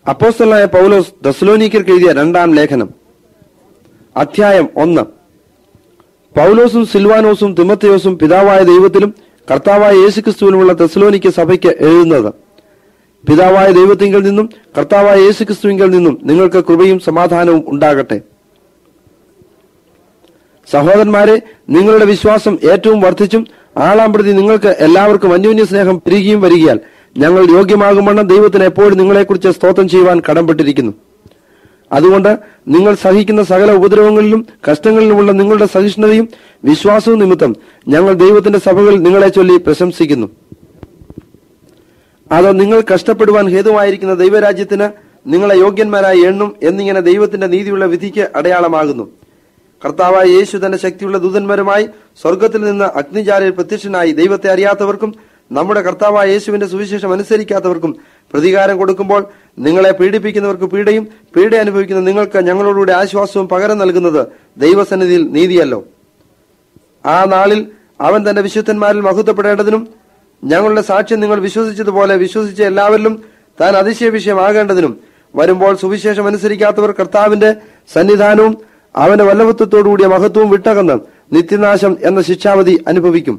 അപ്പോസ്തലനായ പൗലോസ് ദസ്ലോനിക്കർക്ക് എഴുതിയ രണ്ടാം ലേഖനം അധ്യായം ഒന്ന് പൗലോസും സിൽവാനോസും തിമത്തയോസും പിതാവായ ദൈവത്തിലും കർത്താവായ യേശുക്രിസ്തുവിനുമുള്ള തെസ്ലോനിക്ക സഭയ്ക്ക് എഴുതുന്നത് പിതാവായ ദൈവത്തിങ്കിൽ നിന്നും കർത്താവായ യേശുക്രിസ്തുവിങ്കിൽ നിന്നും നിങ്ങൾക്ക് കൃപയും സമാധാനവും ഉണ്ടാകട്ടെ സഹോദരന്മാരെ നിങ്ങളുടെ വിശ്വാസം ഏറ്റവും വർദ്ധിച്ചും ആളാം പ്രതി നിങ്ങൾക്ക് എല്ലാവർക്കും അന്യോന്യ സ്നേഹം പെരുകിയും വരികയാൽ ഞങ്ങൾ യോഗ്യമാകുമെണ്ണം ദൈവത്തിന് എപ്പോഴും നിങ്ങളെക്കുറിച്ച് സ്തോത്രം ചെയ്യുവാൻ കടംപെട്ടിരിക്കുന്നു അതുകൊണ്ട് നിങ്ങൾ സഹിക്കുന്ന സകല ഉപദ്രവങ്ങളിലും കഷ്ടങ്ങളിലുമുള്ള നിങ്ങളുടെ സഹിഷ്ണുതയും വിശ്വാസവും നിമിത്തം ഞങ്ങൾ ദൈവത്തിന്റെ സഭകളിൽ നിങ്ങളെ ചൊല്ലി പ്രശംസിക്കുന്നു അത് നിങ്ങൾ കഷ്ടപ്പെടുവാൻ ഹേതുവായിരിക്കുന്ന ദൈവരാജ്യത്തിന് നിങ്ങളെ യോഗ്യന്മാരായി എണ്ണും എന്നിങ്ങനെ ദൈവത്തിന്റെ നീതിയുള്ള വിധിക്ക് അടയാളമാകുന്നു കർത്താവായ യേശു തന്റെ ശക്തിയുള്ള ദൂതന്മാരുമായി സ്വർഗത്തിൽ നിന്ന് അഗ്നിജാലയിൽ പ്രത്യക്ഷനായി ദൈവത്തെ അറിയാത്തവർക്കും നമ്മുടെ കർത്താവായ യേശുവിന്റെ സുവിശേഷം അനുസരിക്കാത്തവർക്കും പ്രതികാരം കൊടുക്കുമ്പോൾ നിങ്ങളെ പീഡിപ്പിക്കുന്നവർക്ക് പീഡയും പീഡ അനുഭവിക്കുന്ന നിങ്ങൾക്ക് ഞങ്ങളോടുകൂടെ ആശ്വാസവും പകരം നൽകുന്നത് ദൈവസന്നിധിയിൽ നീതിയല്ലോ ആ നാളിൽ അവൻ തന്റെ വിശുദ്ധന്മാരിൽ മഹത്വപ്പെടേണ്ടതിനും ഞങ്ങളുടെ സാക്ഷ്യം നിങ്ങൾ വിശ്വസിച്ചതുപോലെ വിശ്വസിച്ച എല്ലാവരിലും താൻ അതിശയ വിഷയമാകേണ്ടതിനും വരുമ്പോൾ സുവിശേഷം അനുസരിക്കാത്തവർ കർത്താവിന്റെ സന്നിധാനവും അവന്റെ വല്ലഭത്വത്തോടുകൂടിയ മഹത്വവും വിട്ടകന്ന് നിത്യനാശം എന്ന ശിക്ഷാവധി അനുഭവിക്കും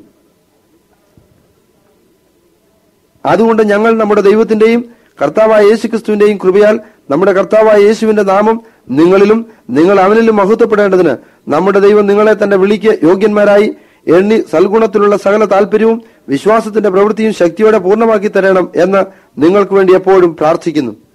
അതുകൊണ്ട് ഞങ്ങൾ നമ്മുടെ ദൈവത്തിന്റെയും കർത്താവായ യേശുക്രിസ്തുവിന്റെയും കൃപയാൽ നമ്മുടെ കർത്താവായ യേശുവിന്റെ നാമം നിങ്ങളിലും നിങ്ങൾ അവനിലും മഹത്വപ്പെടേണ്ടതിന് നമ്മുടെ ദൈവം നിങ്ങളെ തന്റെ വിളിക്ക് യോഗ്യന്മാരായി എണ്ണി സൽഗുണത്തിലുള്ള സകല താല്പര്യവും വിശ്വാസത്തിന്റെ പ്രവൃത്തിയും ശക്തിയോടെ പൂർണ്ണമാക്കി തരണം എന്ന് നിങ്ങൾക്ക് വേണ്ടി എപ്പോഴും പ്രാർത്ഥിക്കുന്നു